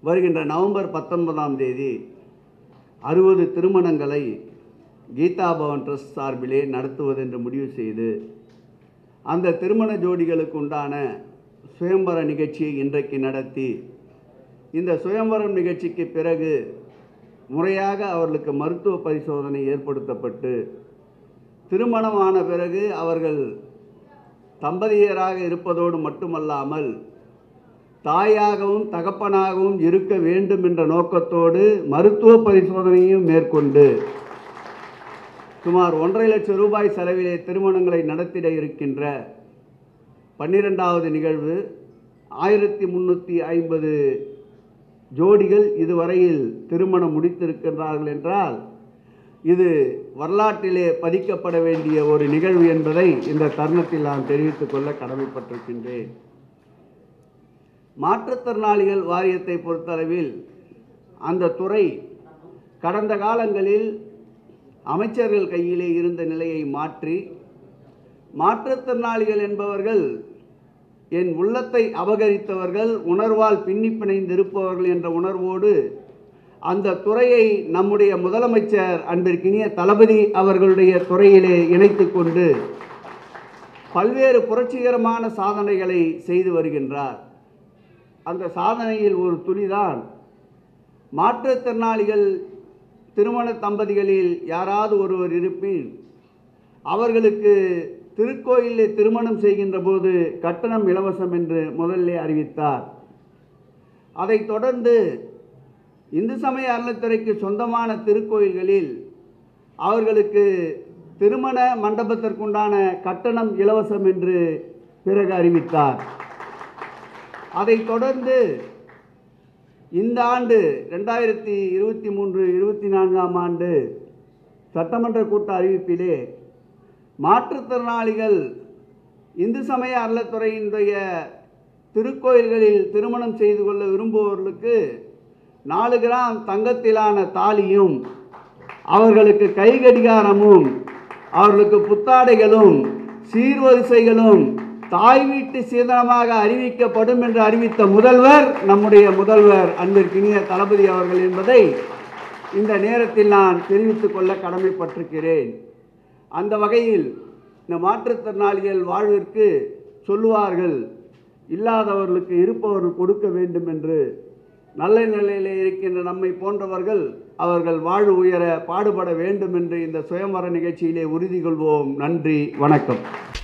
வருகின்ற நவம்பர் பத்தொன்பதாம் தேதி அறுபது திருமணங்களை கீதா பவன் ட்ரஸ்ட் சார்பிலே நடத்துவதென்று முடிவு செய்து அந்த திருமண ஜோடிகளுக்கு உண்டான சுயம்பர நிகழ்ச்சியை இன்றைக்கு நடத்தி இந்த சுயம்பரம் நிகழ்ச்சிக்கு பிறகு முறையாக அவர்களுக்கு மருத்துவ பரிசோதனை ஏற்படுத்தப்பட்டு திருமணமான பிறகு அவர்கள் தம்பதியராக இருப்பதோடு மட்டுமல்லாமல் தாயாகவும் தகப்பனாகவும் இருக்க வேண்டும் என்ற நோக்கத்தோடு மருத்துவ பரிசோதனையும் மேற்கொண்டு சுமார் ஒன்றரை லட்சம் ரூபாய் செலவிலே திருமணங்களை நடத்திட இருக்கின்ற பன்னிரெண்டாவது நிகழ்வு ஆயிரத்தி முந்நூற்றி ஐம்பது ஜோடிகள் இதுவரையில் திருமணம் முடித்திருக்கின்றார்கள் என்றால் இது வரலாற்றிலே பதிக்கப்பட வேண்டிய ஒரு நிகழ்வு என்பதை இந்த தருணத்தில் நான் தெரிவித்துக் கொள்ள கடமைப்பட்டிருக்கின்றேன் மாற்றுத்திறனாளிகள் வாரியத்தை பொறுத்தளவில் அந்த துறை கடந்த காலங்களில் அமைச்சர்கள் கையிலே இருந்த நிலையை மாற்றி மாற்றுத்திறனாளிகள் என்பவர்கள் என் உள்ளத்தை அபகரித்தவர்கள் உணர்வால் பின்னி பிணைந்திருப்பவர்கள் என்ற உணர்வோடு அந்த துறையை நம்முடைய முதலமைச்சர் அன்பிற்கினிய தளபதி அவர்களுடைய துறையிலே இணைத்து கொண்டு பல்வேறு புரட்சிகரமான சாதனைகளை செய்து வருகின்றார் அந்த சாதனையில் ஒரு துளிதான் மாற்றுத்திறனாளிகள் திருமண தம்பதிகளில் யாராவது ஒருவர் இருப்பின் அவர்களுக்கு திருக்கோயிலில் திருமணம் செய்கின்ற போது கட்டணம் இலவசம் என்று முதலிலே அறிவித்தார் அதைத் தொடர்ந்து இந்து சமய அறநிலைத்துறைக்கு சொந்தமான திருக்கோயில்களில் அவர்களுக்கு திருமண மண்டபத்திற்குண்டான கட்டணம் இலவசம் என்று பிறகு அறிவித்தார் அதைத் தொடர்ந்து இந்த ஆண்டு ரெண்டாயிரத்தி இருபத்தி மூன்று இருபத்தி நான்காம் ஆண்டு சட்டமன்ற கூட்ட அறிவிப்பிலே மாற்றுத்திறனாளிகள் இந்து சமய அறநிலைத்துறையினுடைய திருக்கோயில்களில் திருமணம் செய்து கொள்ள விரும்புபவர்களுக்கு நாலு கிராம் தங்கத்திலான தாலியும் அவர்களுக்கு கைகடிகாரமும் அவர்களுக்கு புத்தாடைகளும் சீர்வரிசைகளும் தாய் வீட்டு சீதனமாக அறிவிக்கப்படும் என்று அறிவித்த முதல்வர் நம்முடைய முதல்வர் அன்பிற்கினிய தளபதி அவர்கள் என்பதை இந்த நேரத்தில் நான் தெரிவித்துக் கொள்ள கடமைப்பட்டிருக்கிறேன் அந்த வகையில் இந்த மாற்றுத்திறனாளிகள் வாழ்விற்கு சொல்லுவார்கள் இல்லாதவர்களுக்கு இருப்பவர்கள் கொடுக்க வேண்டும் என்று நல்ல நிலையிலே இருக்கின்ற நம்மை போன்றவர்கள் அவர்கள் வாழ்வு உயர பாடுபட வேண்டும் என்று இந்த சுயமர நிகழ்ச்சியிலே உறுதி கொள்வோம் நன்றி வணக்கம்